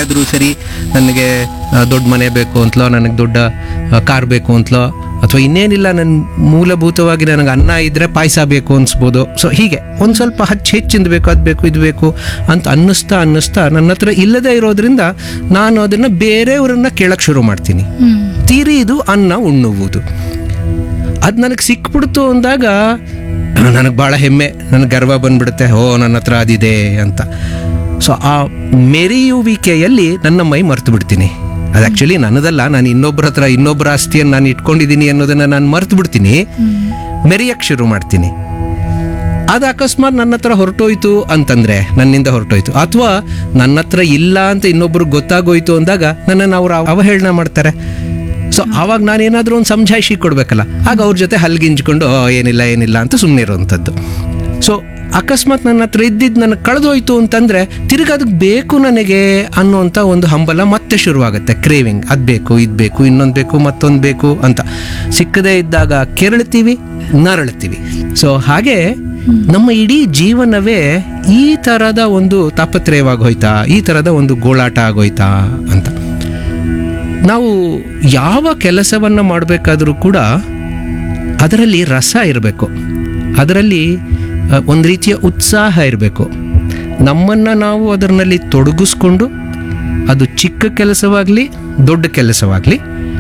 ಆದರೂ ಸರಿ ನನಗೆ ಆ, ದೊಡ್ಡ ಮನೆ ಬೇಕು ಅಂತಲೋ ನನಗೆ ದೊಡ್ಡ ಕಾರ್ ಬೇಕು ಅಂತಲೋ ಅಥವಾ ಇನ್ನೇನಿಲ್ಲ ನನ್ನ ಮೂಲಭೂತವಾಗಿ ನನಗೆ ಅನ್ನ ಇದ್ದರೆ ಪಾಯಸ ಬೇಕು ಅನಿಸ್ಬೋದು ಸೊ ಹೀಗೆ ಒಂದು ಸ್ವಲ್ಪ ಹಚ್ಚು ಹೆಚ್ಚಿಂದು ಬೇಕು ಅದು ಬೇಕು ಇದು ಬೇಕು ಅಂತ ಅನ್ನಿಸ್ತಾ ಅನ್ನಿಸ್ತಾ ನನ್ನ ಹತ್ರ ಇಲ್ಲದೆ ಇರೋದ್ರಿಂದ ನಾನು ಅದನ್ನು ಬೇರೆಯವರನ್ನ ಕೇಳಕ್ಕೆ ಶುರು ಮಾಡ್ತೀನಿ ಹ್ಮ್ ತೀರಿ ಇದು ಅನ್ನ ಉಣ್ಣುವುದು ಅದು ನನಗೆ ಸಿಕ್ಬಿಡ್ತು ಅಂದಾಗ ನನಗೆ ಭಾಳ ಹೆಮ್ಮೆ ನನಗೆ ಗರ್ವ ಬಂದ್ಬಿಡುತ್ತೆ ಓ ನನ್ನ ಹತ್ರ ಅದಿದೆ ಅಂತ ಸೊ ಆ ಮೆರೆಯುವಿಕೆಯಲ್ಲಿ ನನ್ನ ಮೈ ಮರ್ತು ಬಿಡ್ತೀನಿ ಅದು ಆ್ಯಕ್ಚುಲಿ ನನ್ನದಲ್ಲ ನಾನು ಇನ್ನೊಬ್ಬರ ಹತ್ರ ಇನ್ನೊಬ್ಬರ ಆಸ್ತಿಯನ್ನು ನಾನು ಇಟ್ಕೊಂಡಿದ್ದೀನಿ ಅನ್ನೋದನ್ನು ನಾನು ಮರ್ತು ಬಿಡ್ತೀನಿ ಮೆರೆಯಕ್ಕೆ ಶುರು ಮಾಡ್ತೀನಿ ಅದು ಅಕಸ್ಮಾತ್ ನನ್ನ ಹತ್ರ ಹೊರಟೋಯ್ತು ಅಂತಂದ್ರೆ ನನ್ನಿಂದ ಹೊರಟೋಯ್ತು ಅಥವಾ ನನ್ನ ಹತ್ರ ಇಲ್ಲ ಅಂತ ಇನ್ನೊಬ್ರಿಗೆ ಗೊತ್ತಾಗೋಯ್ತು ಅಂದಾಗ ನನ್ನನ್ನು ಅವ್ರು ಅವಹೇಳನ ಮಾಡ್ತಾರೆ ಸೊ ಆವಾಗ ನಾನು ಏನಾದರೂ ಒಂದು ಸಮಜಾಯಿಷಿ ಕೊಡಬೇಕಲ್ಲ ಆಗ ಅವ್ರ ಜೊತೆ ಹಲ್ಗಿಂಚ್ಕೊಂಡು "ಓ, ಏನಿಲ್ಲ ಏನಿಲ್ಲ ಅಂತ ಸುಮ್ಮನೆ ಇರೋವಂಥದ್ದು ಸೊ ಅಕಸ್ಮಾತ್ ನನ್ನ ಹತ್ರ ಇದ್ದಿದ್ದು ನನಗೆ ಕಳೆದೋಯ್ತು ಅಂತಂದ್ರೆ ತಿರ್ಗಿ ಅದಕ್ಕೆ ಬೇಕು ನನಗೆ ಅನ್ನೋಂಥ ಒಂದು ಹಂಬಲ ಮತ್ತೆ ಶುರುವಾಗುತ್ತೆ ಕ್ರೇವಿಂಗ್ ಅದು ಬೇಕು ಇದು ಬೇಕು ಇನ್ನೊಂದು ಬೇಕು ಮತ್ತೊಂದು ಬೇಕು ಅಂತ ಸಿಕ್ಕದೇ ಇದ್ದಾಗ ಕೆರಳ್ತೀವಿ ನರಳ್ತೀವಿ ಸೊ ಹಾಗೆ ನಮ್ಮ ಇಡೀ ಜೀವನವೇ ಈ ಥರದ ಒಂದು ತಾಪತ್ರಯವಾಗಿ ಹೋಯ್ತಾ ಈ ಥರದ ಒಂದು ಗೋಳಾಟ ಆಗೋಯ್ತಾ ಅಂತ ನಾವು ಯಾವ ಕೆಲಸವನ್ನು ಮಾಡಬೇಕಾದ್ರೂ ಕೂಡ ಅದರಲ್ಲಿ ರಸ ಇರಬೇಕು ಅದರಲ್ಲಿ ಅ, ಒಂದು ರೀತಿಯ ಉತ್ಸಾಹ ಇರಬೇಕು ನಮ್ಮನ್ನು ನಾವು ಅದರಲ್ಲಿ ತೊಡಗಿಸ್ಕೊಂಡು ಅದು ಚಿಕ್ಕ ಕೆಲಸವಾಗಲಿ ದೊಡ್ಡ ಕೆಲಸವಾಗಲಿ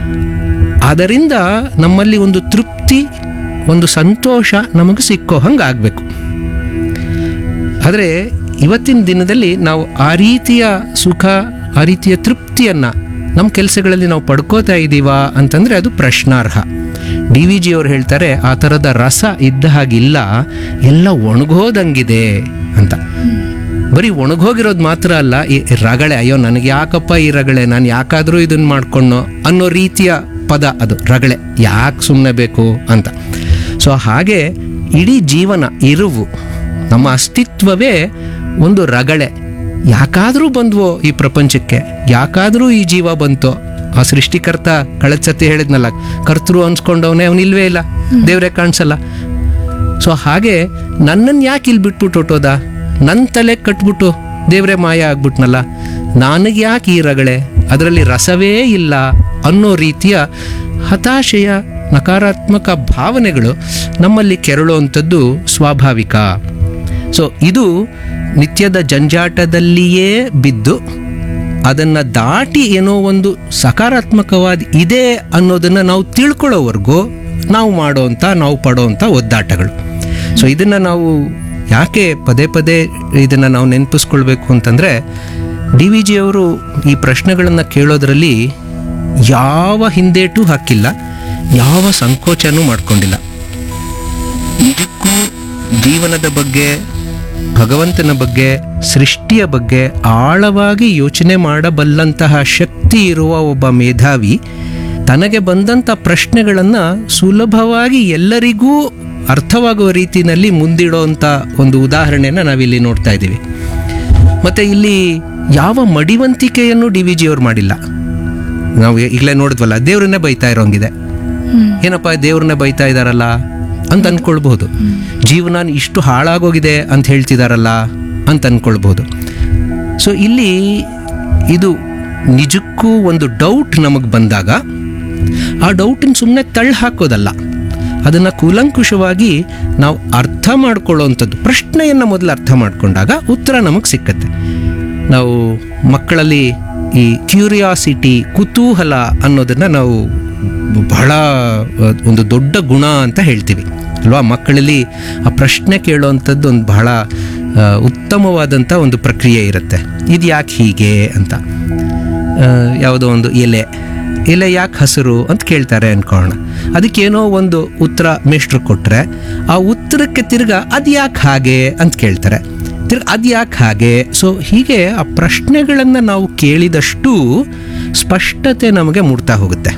ಅದರಿಂದ ನಮ್ಮಲ್ಲಿ ಒಂದು ತೃಪ್ತಿ ಒಂದು ಸಂತೋಷ ನಮಗೆ ಸಿಕ್ಕೋ ಹಂಗೆ ಆಗಬೇಕು ಆದರೆ ಇವತ್ತಿನ ದಿನದಲ್ಲಿ ನಾವು ಆ ರೀತಿಯ ಸುಖ ಆ ರೀತಿಯ ತೃಪ್ತಿಯನ್ನು ನಮ್ಮ ಕೆಲಸಗಳಲ್ಲಿ ನಾವು ಪಡ್ಕೋತಾ ಇದ್ದೀವಾ ಅಂತಂದರೆ ಅದು ಪ್ರಶ್ನಾರ್ಹ ಡಿ ವಿ ಜಿ ಅವ್ರು ಹೇಳ್ತಾರೆ ಆ ಥರದ ರಸ ಇದ್ದ ಹಾಗಿಲ್ಲ ಎಲ್ಲ ಒಣಗೋದಂಗಿದೆ ಅಂತ ಬರೀ ಒಣಗೋಗಿರೋದು ಮಾತ್ರ ಅಲ್ಲ ಈ ರಗಳೆ ಅಯ್ಯೋ ನನಗೆ ಯಾಕಪ್ಪ ಈ ರಗಳೆ ನಾನು ಯಾಕಾದರೂ ಇದನ್ನು ಮಾಡ್ಕೊಂಡು ಅನ್ನೋ ರೀತಿಯ ಪದ ಅದು ರಗಳೆ ಯಾಕೆ ಸುಮ್ಮನೆ ಬೇಕು ಅಂತ ಸೊ ಹಾಗೆ ಇಡೀ ಜೀವನ ಇರುವು ನಮ್ಮ ಅಸ್ತಿತ್ವವೇ ಒಂದು ರಗಳೆ ಯಾಕಾದರೂ ಬಂದ್ವೋ ಈ ಪ್ರಪಂಚಕ್ಕೆ ಯಾಕಾದರೂ ಈ ಜೀವ ಬಂತೋ ಆ ಸೃಷ್ಟಿಕರ್ತ ಕಳೆದ ಸತಿ ಹೇಳಿದ್ನಲ್ಲ ಕರ್ತೃ ಅನ್ಸ್ಕೊಂಡವನೇ ಅವನಿಲ್ವೇ ಇಲ್ಲ ದೇವರೇ ಕಾಣಿಸಲ್ಲ ಸೊ ಹಾಗೆ ನನ್ನನ್ನು ಯಾಕೆ ಇಲ್ಲಿ ಬಿಟ್ಬಿಟ್ಟು ಹೊಟ್ಟೋದ ನನ್ನ ತಲೆ ಕಟ್ಬಿಟ್ಟು ದೇವರೇ ಮಾಯ ಆಗ್ಬಿಟ್ನಲ್ಲ ನನಗೆ ಯಾಕೆ ಈ ರಗಳೆ ಅದರಲ್ಲಿ ರಸವೇ ಇಲ್ಲ ಅನ್ನೋ ರೀತಿಯ ಹತಾಶೆಯ ನಕಾರಾತ್ಮಕ ಭಾವನೆಗಳು ನಮ್ಮಲ್ಲಿ ಕೆರಳುವಂಥದ್ದು ಸ್ವಾಭಾವಿಕ ಸೊ ಇದು ನಿತ್ಯದ ಜಂಜಾಟದಲ್ಲಿಯೇ ಬಿದ್ದು ಅದನ್ನು ದಾಟಿ ಏನೋ ಒಂದು ಸಕಾರಾತ್ಮಕವಾದ ಇದೆ ಅನ್ನೋದನ್ನು ನಾವು ತಿಳ್ಕೊಳ್ಳೋವರೆಗೂ ನಾವು ಮಾಡೋವಂಥ ನಾವು ಪಡೋವಂಥ ಒದ್ದಾಟಗಳು ಸೊ ಇದನ್ನು ನಾವು ಯಾಕೆ ಪದೇ ಪದೇ ಇದನ್ನು ನಾವು ನೆನಪಿಸ್ಕೊಳ್ಬೇಕು ಅಂತಂದರೆ ಡಿ ವಿ ಜಿಯವರು ಈ ಪ್ರಶ್ನೆಗಳನ್ನು ಕೇಳೋದ್ರಲ್ಲಿ ಯಾವ ಹಿಂದೇಟು ಹಾಕಿಲ್ಲ ಯಾವ ಸಂಕೋಚನೂ ಮಾಡ್ಕೊಂಡಿಲ್ಲ ನಿಜಕ್ಕೂ ಜೀವನದ ಬಗ್ಗೆ ಭಗವಂತನ ಬಗ್ಗೆ ಸೃಷ್ಟಿಯ ಬಗ್ಗೆ ಆಳವಾಗಿ ಯೋಚನೆ ಮಾಡಬಲ್ಲಂತಹ ಶಕ್ತಿ ಇರುವ ಒಬ್ಬ ಮೇಧಾವಿ ತನಗೆ ಬಂದಂಥ ಪ್ರಶ್ನೆಗಳನ್ನು ಸುಲಭವಾಗಿ ಎಲ್ಲರಿಗೂ ಅರ್ಥವಾಗುವ ರೀತಿಯಲ್ಲಿ ಮುಂದಿಡೋಂಥ ಒಂದು ಉದಾಹರಣೆನ ನಾವಿಲ್ಲಿ ನೋಡ್ತಾ ಇದ್ದೀವಿ ಮತ್ತು ಇಲ್ಲಿ ಯಾವ ಮಡಿವಂತಿಕೆಯನ್ನು ಡಿ ವಿ ಜಿಯವ್ರು ಮಾಡಿಲ್ಲ ನಾವು ಈಗಲೇ ನೋಡಿದ್ವಲ್ಲ ದೇವ್ರನ್ನೇ ಬೈತಾ ಇರೋಂಗಿದೆ ಏನಪ್ಪ ದೇವ್ರನ್ನೇ ಬೈತಾ ಇದ್ದಾರಲ್ಲ ಅಂತ ಅನ್ಕೊಳ್ಬಹುದು ಜೀವನ ಇಷ್ಟು ಹಾಳಾಗೋಗಿದೆ ಅಂತ ಹೇಳ್ತಿದಾರಲ್ಲ ಅಂತ ಅನ್ಕೊಳ್ಬಹುದು ಸೊ ಇಲ್ಲಿ ಇದು ನಿಜಕ್ಕೂ ಒಂದು ಡೌಟ್ ನಮಗೆ ಬಂದಾಗ ಆ ಡೌಟನ್ನು ಸುಮ್ಮನೆ ತಳ್ಳಿ ಹಾಕೋದಲ್ಲ ಅದನ್ನು ಕೂಲಂಕುಷವಾಗಿ ನಾವು ಅರ್ಥ ಮಾಡ್ಕೊಳ್ಳೋವಂಥದ್ದು ಪ್ರಶ್ನೆಯನ್ನು ಮೊದಲು ಅರ್ಥ ಮಾಡಿಕೊಂಡಾಗ ಉತ್ತರ ನಮಗೆ ಸಿಕ್ಕತ್ತೆ ನಾವು ಮಕ್ಕಳಲ್ಲಿ ಈ ಕ್ಯೂರಿಯಾಸಿಟಿ ಕುತೂಹಲ ಅನ್ನೋದನ್ನು ನಾವು ಬಹಳ ಅಹ್, ಒಂದು ದೊಡ್ಡ ಗುಣ ಅಂತ ಹೇಳ್ತೀವಿ ಅಲ್ವಾ ಮಕ್ಕಳಲ್ಲಿ ಆ ಪ್ರಶ್ನೆ ಕೇಳೋವಂಥದ್ದು ಒಂದು ಬಹಳ ಅಹ್, ಉತ್ತಮವಾದಂಥ ಒಂದು ಪ್ರಕ್ರಿಯೆ ಇರುತ್ತೆ ಇದು ಯಾಕೆ ಹೀಗೆ ಅಂತ ಅಹ್, ಯಾವುದೋ ಒಂದು ಎಲೆ ಎಲೆ ಯಾಕೆ ಹಸಿರು ಅಂತ ಕೇಳ್ತಾರೆ ಅನ್ಕೊಳ್ಳೋಣ ಅದಕ್ಕೇನೋ ಒಂದು ಉತ್ತರ ಮೇಷ್ಟ್ರು ಕೊಟ್ಟರೆ ಆ ಉತ್ತರಕ್ಕೆ ತಿರ್ಗಾ ಅದು ಯಾಕೆ ಹಾಗೆ ಅಂತ ಕೇಳ್ತಾರೆ ತಿರ್ಗ ಅದು ಯಾಕೆ ಹಾಗೆ ಸೊ ಹೀಗೆ ಆ ಪ್ರಶ್ನೆಗಳನ್ನು ನಾವು ಕೇಳಿದಷ್ಟು ಸ್ಪಷ್ಟತೆ ನಮಗೆ ಮೂಡ್ತಾ ಹೋಗುತ್ತೆ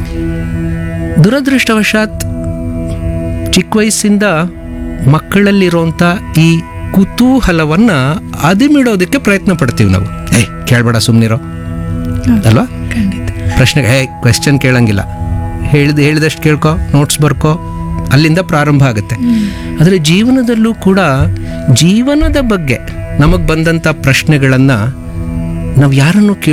ದುರದೃಷ್ಟವಶಾತ್ ಚಿಕ್ಕ ವಯಸ್ಸಿಂದ ಮಕ್ಕಳಲ್ಲಿರುವಂಥ ಈ ಕುತೂಹಲವನ್ನು ಅದಿಮಿಡೋದಕ್ಕೆ ಪ್ರಯತ್ನ ಪಡ್ತೀವಿ ನಾವು ಏಯ್ ಕೇಳಬೇಡ ಸುಮ್ಮನಿರೋ ಅಲ್ವಾ ಖಂಡಿತ ಪ್ರಶ್ನೆಗೆ ಹೇ ಕ್ವೆಶ್ಚನ್ ಕೇಳಂಗಿಲ್ಲ ಹೇಳಿದ ಹೇಳಿದಷ್ಟು ಕೇಳ್ಕೊ ನೋಟ್ಸ್ ಬರ್ಕೋ ಅಲ್ಲಿಂದ ಪ್ರಾರಂಭ ಆಗುತ್ತೆ ಆದರೆ ಜೀವನದಲ್ಲೂ ಕೂಡ ಜೀವನದ ಬಗ್ಗೆ ನಮಗೆ ಬಂದಂಥ ಪ್ರಶ್ನೆಗಳನ್ನು ನಾವು ಯಾರನ್ನು